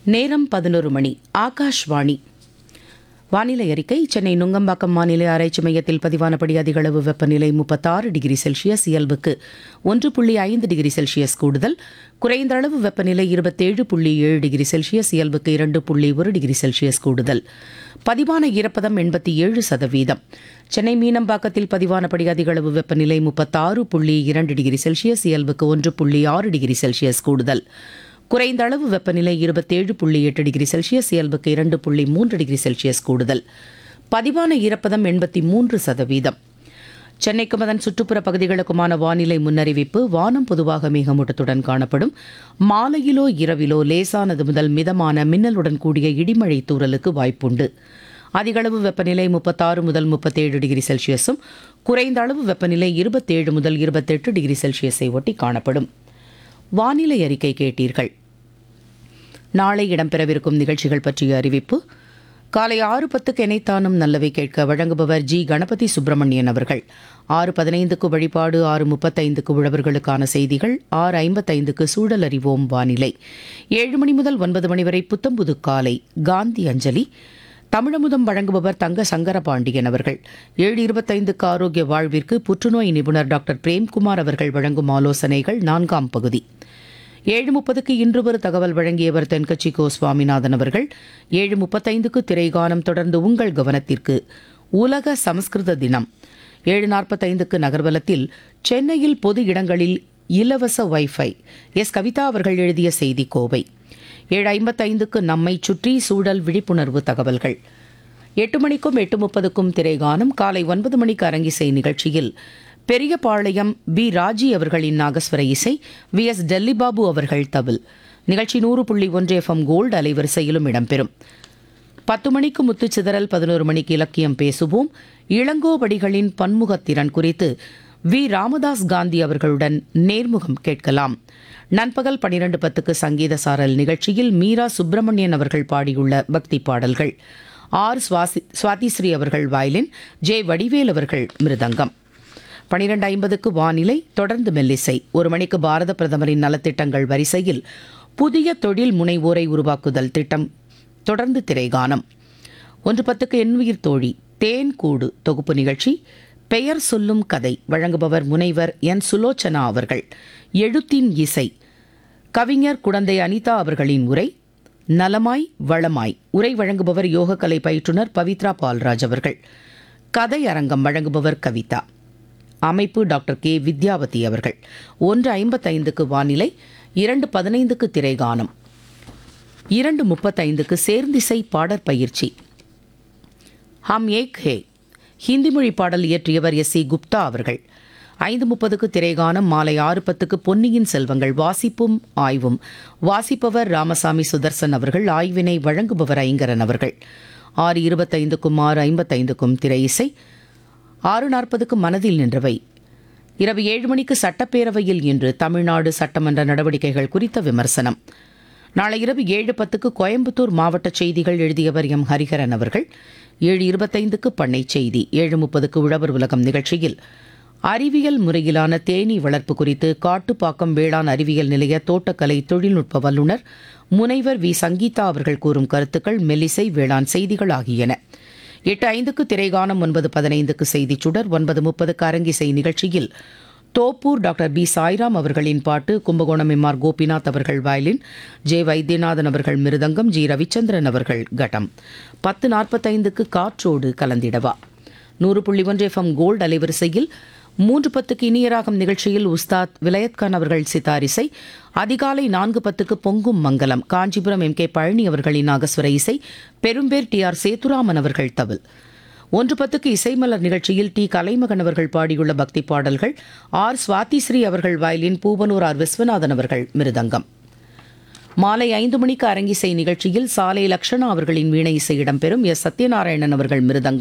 நேரம் பதினொரு மணி ஆகாஷ்வாணி வானிலை அறிக்கை சென்னை நுங்கம்பாக்கம் வானிலை ஆராய்ச்சி மையத்தில் பதிவானபடி அதிகளவு வெப்பநிலை முப்பத்தாறு டிகிரி செல்சியஸ் இயல்புக்கு ஒன்று புள்ளி ஐந்து டிகிரி செல்சியஸ் கூடுதல் குறைந்த அளவு வெப்பநிலை இருபத்தேழு புள்ளி ஏழு டிகிரி செல்சியஸ் இயல்புக்கு இரண்டு புள்ளி ஒரு டிகிரி செல்சியஸ் கூடுதல் பதிவான ஈரப்பதம் எண்பத்தி ஏழு சதவீதம் சென்னை மீனம்பாக்கத்தில் பதிவானபடி அதிகளவு வெப்பநிலை முப்பத்தாறு புள்ளி இரண்டு டிகிரி செல்சியஸ் இயல்புக்கு ஒன்று புள்ளி ஆறு டிகிரி செல்சியஸ் கூடுதல் குறைந்த அளவு வெப்பநிலை இருபத்தேழு புள்ளி எட்டு டிகிரி செல்சியஸ் இயல்புக்கு இரண்டு புள்ளி மூன்று டிகிரி செல்சியஸ் கூடுதல் பதிவான ஈரப்பதம் எண்பத்தி மூன்று சதவீதம் சென்னைக்கும் அதன் சுற்றுப்புற பகுதிகளுக்குமான வானிலை முன்னறிவிப்பு வானம் பொதுவாக மேகமூட்டத்துடன் காணப்படும் மாலையிலோ இரவிலோ லேசானது முதல் மிதமான மின்னலுடன் கூடிய இடிமழை தூறலுக்கு வாய்ப்புண்டு அதிகளவு வெப்பநிலை முப்பத்தாறு முதல் முப்பத்தேழு டிகிரி செல்சியஸும் குறைந்த அளவு வெப்பநிலை இருபத்தேழு முதல் இருபத்தெட்டு டிகிரி செல்சியஸை ஒட்டி காணப்படும் வானிலை அறிக்கை கேட்டீர்கள் நாளை இடம்பெறவிருக்கும் நிகழ்ச்சிகள் பற்றிய அறிவிப்பு காலை ஆறு பத்துக்கு எனைத்தானும் நல்லவை கேட்க வழங்குபவர் ஜி கணபதி சுப்பிரமணியன் அவர்கள் ஆறு பதினைந்துக்கு வழிபாடு ஆறு முப்பத்தைந்துக்கு உழவர்களுக்கான செய்திகள் ஆறு ஐம்பத்தைந்துக்கு சூழல் அறிவோம் வானிலை ஏழு மணி முதல் ஒன்பது மணி வரை புத்தம்புது காலை காந்தி அஞ்சலி தமிழமுதம் வழங்குபவர் தங்க சங்கரபாண்டியன் அவர்கள் ஏழு இருபத்தைந்துக்கு ஆரோக்கிய வாழ்விற்கு புற்றுநோய் நிபுணர் டாக்டர் பிரேம்குமார் அவர்கள் வழங்கும் ஆலோசனைகள் நான்காம் பகுதி ஏழு முப்பதுக்கு இன்று ஒரு தகவல் வழங்கியவர் தென்கட்சி கோ சுவாமிநாதன் அவர்கள் ஏழு முப்பத்தைந்துக்கு திரைகானம் தொடர்ந்து உங்கள் கவனத்திற்கு உலக சமஸ்கிருத தினம் ஏழு நாற்பத்தைந்துக்கு நகர்வலத்தில் சென்னையில் பொது இடங்களில் இலவச வைஃபை எஸ் கவிதா அவர்கள் எழுதிய செய்தி கோவை ஏழு ஐம்பத்தைந்துக்கு நம்மை சுற்றி சூழல் விழிப்புணர்வு தகவல்கள் எட்டு மணிக்கும் எட்டு முப்பதுக்கும் திரைகானம் காலை ஒன்பது மணிக்கு அரங்கிசை நிகழ்ச்சியில் பெரியபாளையம் பி ராஜி அவர்களின் நாகஸ்வர இசை வி எஸ் டெல்லிபாபு அவர்கள் தவில் நிகழ்ச்சி நூறு புள்ளி ஒன்று எஃப்எம் கோல்டு அலைவரிசையிலும் இடம்பெறும் பத்து மணிக்கு முத்துச்சிதறல் பதினோரு மணிக்கு இலக்கியம் பேசுவோம் இளங்கோவடிகளின் பன்முகத்திறன் குறித்து வி ராமதாஸ் காந்தி அவர்களுடன் நேர்முகம் கேட்கலாம் நண்பகல் பனிரெண்டு பத்துக்கு சங்கீத சாரல் நிகழ்ச்சியில் மீரா சுப்பிரமணியன் அவர்கள் பாடியுள்ள பக்தி பாடல்கள் ஆர் சுவாசி சுவாதிஸ்ரீ அவர்கள் வயலின் ஜே வடிவேல் அவர்கள் மிருதங்கம் பனிரெண்டு ஐம்பதுக்கு வானிலை தொடர்ந்து மெல்லிசை ஒரு மணிக்கு பாரத பிரதமரின் நலத்திட்டங்கள் வரிசையில் புதிய தொழில் முனைவோரை உருவாக்குதல் திட்டம் தொடர்ந்து திரைகானம் ஒன்று பத்துக்கு எண்ணுயிர் தோழி தேன் கூடு தொகுப்பு நிகழ்ச்சி பெயர் சொல்லும் கதை வழங்குபவர் முனைவர் என் சுலோச்சனா அவர்கள் எழுத்தின் இசை கவிஞர் குடந்தை அனிதா அவர்களின் உரை நலமாய் வளமாய் உரை வழங்குபவர் யோகக்கலை பயிற்றுனர் பவித்ரா பால்ராஜ் அவர்கள் கதை அரங்கம் வழங்குபவர் கவிதா அமைப்பு டாக்டர் கே வித்யாவதி அவர்கள் ஒன்று ஐம்பத்தைந்துக்கு வானிலை இரண்டு பதினைந்துக்கு திரைகானம் இரண்டு முப்பத்தைந்துக்கு சேர்ந்திசை பாடற் பயிற்சி ஹம் ஏக் ஹே ஹிந்தி மொழி பாடல் இயற்றியவர் எஸ் சி குப்தா அவர்கள் ஐந்து முப்பதுக்கு திரைகானம் மாலை ஆறு பத்துக்கு பொன்னியின் செல்வங்கள் வாசிப்பும் ஆய்வும் வாசிப்பவர் ராமசாமி சுதர்சன் அவர்கள் ஆய்வினை வழங்குபவர் ஐங்கரன் அவர்கள் ஆறு இருபத்தைந்துக்கும் ஆறு ஐம்பத்தைந்துக்கும் திரை இசை ஆறு நாற்பதுக்கு மனதில் நின்றவை இரவு ஏழு மணிக்கு சட்டப்பேரவையில் இன்று தமிழ்நாடு சட்டமன்ற நடவடிக்கைகள் குறித்த விமர்சனம் நாளை இரவு ஏழு பத்துக்கு கோயம்புத்தூர் மாவட்ட செய்திகள் எழுதியவர் எம் ஹரிஹரன் அவர்கள் ஏழு இருபத்தைந்துக்கு பண்ணை செய்தி ஏழு முப்பதுக்கு உழவர் உலகம் நிகழ்ச்சியில் அறிவியல் முறையிலான தேனீ வளர்ப்பு குறித்து காட்டுப்பாக்கம் வேளாண் அறிவியல் நிலைய தோட்டக்கலை தொழில்நுட்ப வல்லுநர் முனைவர் வி சங்கீதா அவர்கள் கூறும் கருத்துக்கள் மெல்லிசை வேளாண் செய்திகள் ஆகியன எட்டு ஐந்துக்கு திரைகானம் ஒன்பது பதினைந்துக்கு செய்திச் சுடர் ஒன்பது முப்பதுக்கு அரங்கிசை நிகழ்ச்சியில் தோப்பூர் டாக்டர் பி சாய்ராம் அவர்களின் பாட்டு கும்பகோணம் எம் ஆர் கோபிநாத் அவர்கள் வயலின் ஜே வைத்தியநாதன் அவர்கள் மிருதங்கம் ஜி ரவிச்சந்திரன் அவர்கள் கட்டம் பத்து நாற்பத்தைந்துக்கு காற்றோடு கலந்திடவா நூறு புள்ளி ஒன்று எஃப்எம் கோல்டு அலைவரிசையில் மூன்று பத்துக்கு இனியராகம் நிகழ்ச்சியில் உஸ்தாத் விலையத்கான் அவர்கள் சித்தாரிசை அதிகாலை நான்கு பத்துக்கு பொங்கும் மங்கலம் காஞ்சிபுரம் எம் கே பழனி அவர்களின் நாகஸ்வர இசை பெரும்பேர் டி ஆர் சேதுராமன் அவர்கள் தவில் ஒன்று பத்துக்கு இசைமலர் நிகழ்ச்சியில் டி கலைமகன் அவர்கள் பாடியுள்ள பக்தி பாடல்கள் ஆர் சுவாதிஸ்ரீ அவர்கள் வயலின் பூவனூர் ஆர் விஸ்வநாதன் அவர்கள் மிருதங்கம் மாலை ஐந்து மணிக்கு அரங்கிசை நிகழ்ச்சியில் சாலை லக்ஷணா அவர்களின் வீணை இசை இடம்பெறும் எஸ் சத்யநாராயணன் அவர்கள் மிருதங்கம்